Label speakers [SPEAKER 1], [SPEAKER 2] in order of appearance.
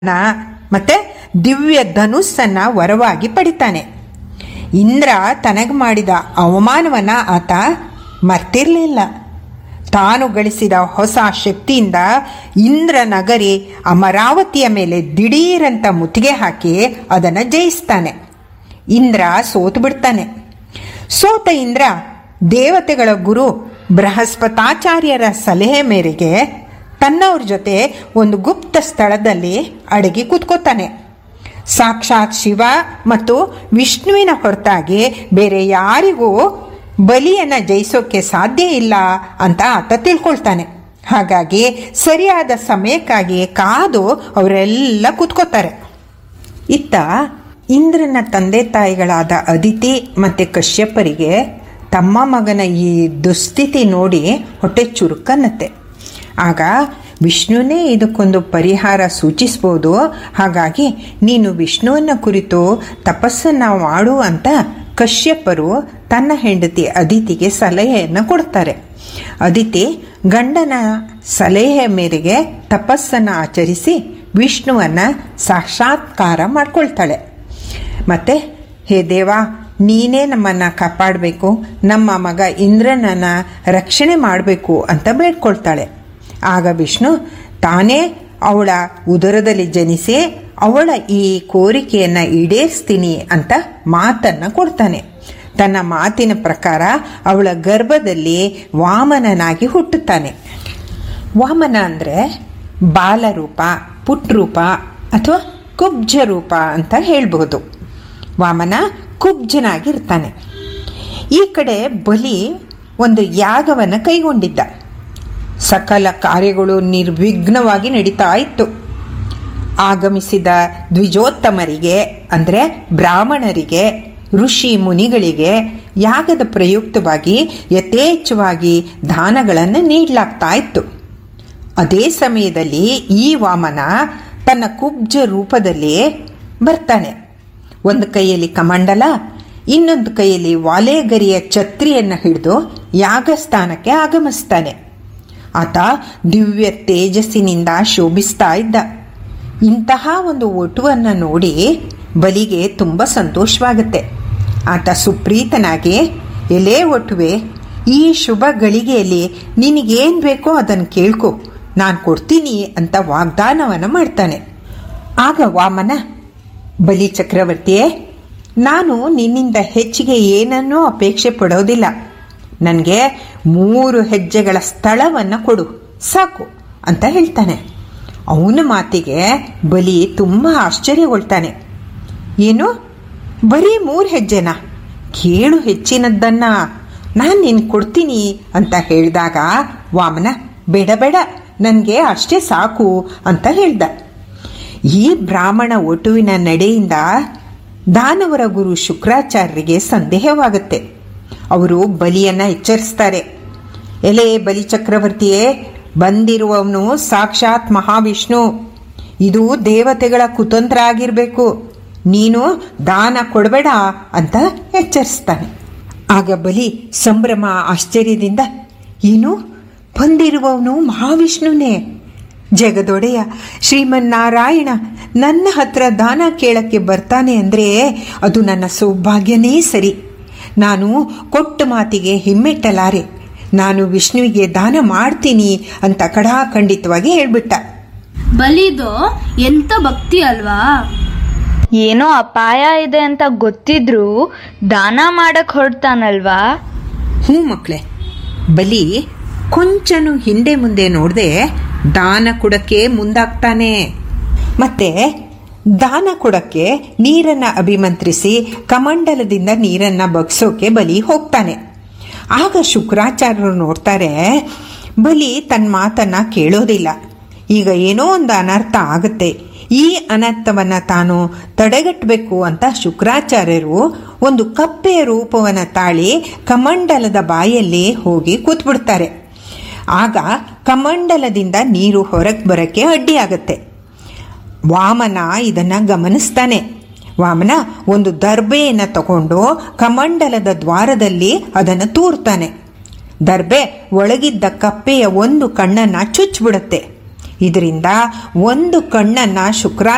[SPEAKER 1] ಮತ್ತೆ ದಿವ್ಯ ಧನುಸ್ಸನ್ನ ವರವಾಗಿ ಪಡಿತಾನೆ ಇಂದ್ರ ತನಗೆ ಮಾಡಿದ ಅವಮಾನವನ್ನ ಆತ ಮರ್ತಿರ್ಲಿಲ್ಲ ತಾನು ಗಳಿಸಿದ ಹೊಸ ಶಕ್ತಿಯಿಂದ ಇಂದ್ರ ನಗರಿ ಅಮರಾವತಿಯ ಮೇಲೆ ದಿಢೀರಂತ ಮುತ್ತಿಗೆ ಹಾಕಿ ಅದನ್ನು ಜಯಿಸ್ತಾನೆ ಇಂದ್ರ ಸೋತು ಬಿಡ್ತಾನೆ ಸೋತ ಇಂದ್ರ ದೇವತೆಗಳ ಗುರು ಬೃಹಸ್ಪತಾಚಾರ್ಯರ ಸಲಹೆ ಮೇರೆಗೆ ತನ್ನವ್ರ ಜೊತೆ ಒಂದು ಗುಪ್ತ ಸ್ಥಳದಲ್ಲಿ ಅಡಗಿ ಕೂತ್ಕೋತಾನೆ ಸಾಕ್ಷಾತ್ ಶಿವ ಮತ್ತು ವಿಷ್ಣುವಿನ ಹೊರತಾಗಿ ಬೇರೆ ಯಾರಿಗೂ ಬಲಿಯನ್ನು ಜಯಿಸೋಕೆ ಸಾಧ್ಯ ಇಲ್ಲ ಅಂತ ಆತ ತಿಳ್ಕೊಳ್ತಾನೆ ಹಾಗಾಗಿ ಸರಿಯಾದ ಸಮಯಕ್ಕಾಗಿ ಕಾದು ಅವರೆಲ್ಲ ಕೂತ್ಕೋತಾರೆ ಇತ್ತ ಇಂದ್ರನ ತಂದೆ ತಾಯಿಗಳಾದ ಅದಿತಿ ಮತ್ತು ಕಶ್ಯಪರಿಗೆ ತಮ್ಮ ಮಗನ ಈ ದುಸ್ಥಿತಿ ನೋಡಿ ಹೊಟ್ಟೆ ಚುರುಕನ್ನತ್ತೆ ಆಗ ವಿಷ್ಣುನೇ ಇದಕ್ಕೊಂದು ಪರಿಹಾರ ಸೂಚಿಸ್ಬೋದು ಹಾಗಾಗಿ ನೀನು ವಿಷ್ಣುವನ್ನ ಕುರಿತು ತಪಸ್ಸನ್ನು ಮಾಡು ಅಂತ ಕಶ್ಯಪರು ತನ್ನ ಹೆಂಡತಿ ಅದಿತಿಗೆ ಸಲಹೆಯನ್ನು ಕೊಡ್ತಾರೆ ಅದಿತಿ ಗಂಡನ ಸಲಹೆ ಮೇರೆಗೆ ತಪಸ್ಸನ್ನು ಆಚರಿಸಿ ವಿಷ್ಣುವನ್ನು ಸಾಕ್ಷಾತ್ಕಾರ ಮಾಡ್ಕೊಳ್ತಾಳೆ ಮತ್ತೆ ಹೇ ದೇವ ನೀನೇ ನಮ್ಮನ್ನು ಕಾಪಾಡಬೇಕು ನಮ್ಮ ಮಗ ಇಂದ್ರನನ್ನು ರಕ್ಷಣೆ ಮಾಡಬೇಕು ಅಂತ ಬೇಡ್ಕೊಳ್ತಾಳೆ ಆಗ ವಿಷ್ಣು ತಾನೇ ಅವಳ ಉದರದಲ್ಲಿ ಜನಿಸಿ ಅವಳ ಈ ಕೋರಿಕೆಯನ್ನು ಈಡೇರಿಸ್ತೀನಿ ಅಂತ ಮಾತನ್ನು ಕೊಡ್ತಾನೆ ತನ್ನ ಮಾತಿನ ಪ್ರಕಾರ ಅವಳ ಗರ್ಭದಲ್ಲಿ ವಾಮನನಾಗಿ ಹುಟ್ಟುತ್ತಾನೆ ವಾಮನ ಅಂದರೆ ಬಾಲರೂಪ ಪುಟ್ರೂಪ ಅಥವಾ ಕುಬ್ಜ ರೂಪ ಅಂತ ಹೇಳ್ಬೋದು ವಾಮನ ಕುಬ್ಜನಾಗಿರ್ತಾನೆ ಈ ಕಡೆ ಬಲಿ ಒಂದು ಯಾಗವನ್ನು ಕೈಗೊಂಡಿದ್ದ ಸಕಲ ಕಾರ್ಯಗಳು ನಿರ್ವಿಘ್ನವಾಗಿ ನಡೀತಾ ಇತ್ತು ಆಗಮಿಸಿದ ದ್ವಿಜೋತ್ತಮರಿಗೆ ಅಂದರೆ ಬ್ರಾಹ್ಮಣರಿಗೆ ಋಷಿ ಮುನಿಗಳಿಗೆ ಯಾಗದ ಪ್ರಯುಕ್ತವಾಗಿ ಯಥೇಚ್ಛವಾಗಿ ದಾನಗಳನ್ನು ನೀಡಲಾಗ್ತಾ ಇತ್ತು ಅದೇ ಸಮಯದಲ್ಲಿ ಈ ವಾಮನ ತನ್ನ ಕುಬ್ಜ ರೂಪದಲ್ಲಿ ಬರ್ತಾನೆ ಒಂದು ಕೈಯಲ್ಲಿ ಕಮಂಡಲ ಇನ್ನೊಂದು ಕೈಯಲ್ಲಿ ವಾಲೆಗರಿಯ ಛತ್ರಿಯನ್ನು ಹಿಡಿದು ಯಾಗಸ್ಥಾನಕ್ಕೆ ಆಗಮಿಸ್ತಾನೆ ಆತ ದಿವ್ಯ ತೇಜಸ್ಸಿನಿಂದ ಶೋಭಿಸ್ತಾ ಇದ್ದ ಇಂತಹ ಒಂದು ಒಟುವನ್ನು ನೋಡಿ ಬಲಿಗೆ ತುಂಬ ಸಂತೋಷವಾಗುತ್ತೆ ಆತ ಸುಪ್ರೀತನಾಗಿ ಎಲೇ ಒಟುವೆ ಈ ಶುಭ ಗಳಿಗೆಯಲ್ಲಿ ನಿನಗೇನು ಬೇಕೋ ಅದನ್ನು ಕೇಳ್ಕೊ ನಾನು ಕೊಡ್ತೀನಿ ಅಂತ ವಾಗ್ದಾನವನ್ನು ಮಾಡ್ತಾನೆ ಆಗ ವಾಮನ ಬಲಿ ಚಕ್ರವರ್ತಿಯೇ ನಾನು ನಿನ್ನಿಂದ ಹೆಚ್ಚಿಗೆ ಏನನ್ನೂ ಅಪೇಕ್ಷೆ ಪಡೋದಿಲ್ಲ ನನಗೆ ಮೂರು ಹೆಜ್ಜೆಗಳ ಸ್ಥಳವನ್ನು ಕೊಡು ಸಾಕು ಅಂತ ಹೇಳ್ತಾನೆ ಅವನ ಮಾತಿಗೆ ಬಲಿ ತುಂಬ ಆಶ್ಚರ್ಯಗೊಳ್ತಾನೆ ಏನು ಬರೀ ಮೂರು ಹೆಜ್ಜೆನಾ ಕೇಳು ಹೆಚ್ಚಿನದ್ದನ್ನ ನಾನು ನಿನ್ ಕೊಡ್ತೀನಿ ಅಂತ ಹೇಳಿದಾಗ ವಾಮನ ಬೇಡ ಬೇಡ ನನಗೆ ಅಷ್ಟೇ ಸಾಕು ಅಂತ ಹೇಳ್ದ ಈ ಬ್ರಾಹ್ಮಣ ಒಟುವಿನ ನಡೆಯಿಂದ ದಾನವರ ಗುರು ಶುಕ್ರಾಚಾರ್ಯರಿಗೆ ಸಂದೇಹವಾಗುತ್ತೆ ಅವರು ಬಲಿಯನ್ನು ಎಚ್ಚರಿಸ್ತಾರೆ ಎಲೆ ಬಲಿ ಚಕ್ರವರ್ತಿಯೇ ಬಂದಿರುವವನು ಸಾಕ್ಷಾತ್ ಮಹಾವಿಷ್ಣು ಇದು ದೇವತೆಗಳ ಕುತಂತ್ರ ಆಗಿರಬೇಕು ನೀನು ದಾನ ಕೊಡಬೇಡ ಅಂತ ಎಚ್ಚರಿಸ್ತಾನೆ ಆಗ ಬಲಿ ಸಂಭ್ರಮ ಆಶ್ಚರ್ಯದಿಂದ ಏನು ಬಂದಿರುವವನು ಮಹಾವಿಷ್ಣುನೇ ಜಗದೊಡೆಯ ಶ್ರೀಮನ್ನಾರಾಯಣ ನನ್ನ ಹತ್ರ ದಾನ ಕೇಳಕ್ಕೆ ಬರ್ತಾನೆ ಅಂದರೆ ಅದು ನನ್ನ ಸೌಭಾಗ್ಯನೇ ಸರಿ ನಾನು ಕೊಟ್ಟ ಮಾತಿಗೆ ಹಿಮ್ಮೆಟ್ಟಲಾರೆ ನಾನು ವಿಷ್ಣುವಿಗೆ ದಾನ ಮಾಡ್ತೀನಿ ಅಂತ ಕಡಾಖಂಡಿತವಾಗಿ ಹೇಳ್ಬಿಟ್ಟ
[SPEAKER 2] ಬಲಿದು ಎಂತ ಭಕ್ತಿ ಅಲ್ವಾ
[SPEAKER 3] ಏನೋ ಅಪಾಯ ಇದೆ ಅಂತ ಗೊತ್ತಿದ್ರೂ ದಾನ ಮಾಡಕ್ ಹೊರಡ್ತಾನಲ್ವಾ
[SPEAKER 1] ಹ್ಞೂ ಮಕ್ಕಳೇ ಬಲಿ ಕೊಂಚನು ಹಿಂದೆ ಮುಂದೆ ನೋಡದೆ ದಾನ ಕೊಡಕ್ಕೆ ಮುಂದಾಗ್ತಾನೆ ಮತ್ತೆ ದಾನ ಕೊಡಕ್ಕೆ ನೀರನ್ನು ಅಭಿಮಂತ್ರಿಸಿ ಕಮಂಡಲದಿಂದ ನೀರನ್ನು ಬಗ್ಸೋಕೆ ಬಲಿ ಹೋಗ್ತಾನೆ ಆಗ ಶುಕ್ರಾಚಾರ್ಯರು ನೋಡ್ತಾರೆ ಬಲಿ ತನ್ನ ಮಾತನ್ನ ಕೇಳೋದಿಲ್ಲ ಈಗ ಏನೋ ಒಂದು ಅನರ್ಥ ಆಗುತ್ತೆ ಈ ಅನರ್ಥವನ್ನು ತಾನು ತಡೆಗಟ್ಟಬೇಕು ಅಂತ ಶುಕ್ರಾಚಾರ್ಯರು ಒಂದು ಕಪ್ಪೆಯ ರೂಪವನ್ನು ತಾಳಿ ಕಮಂಡಲದ ಬಾಯಲ್ಲಿ ಹೋಗಿ ಕೂತ್ಬಿಡ್ತಾರೆ ಆಗ ಕಮಂಡಲದಿಂದ ನೀರು ಹೊರಗೆ ಬರೋಕ್ಕೆ ಅಡ್ಡಿಯಾಗತ್ತೆ ವಾಮನ ಇದನ್ನು ಗಮನಿಸ್ತಾನೆ ವಾಮನ ಒಂದು ದರ್ಬೆಯನ್ನು ತಗೊಂಡು ಕಮಂಡಲದ ದ್ವಾರದಲ್ಲಿ ಅದನ್ನು ತೂರ್ತಾನೆ ದರ್ಬೆ ಒಳಗಿದ್ದ ಕಪ್ಪೆಯ ಒಂದು ಕಣ್ಣನ್ನು ಚುಚ್ಚಿಬಿಡುತ್ತೆ ಇದರಿಂದ ಒಂದು ಕಣ್ಣನ್ನು ಶುಕ್ರ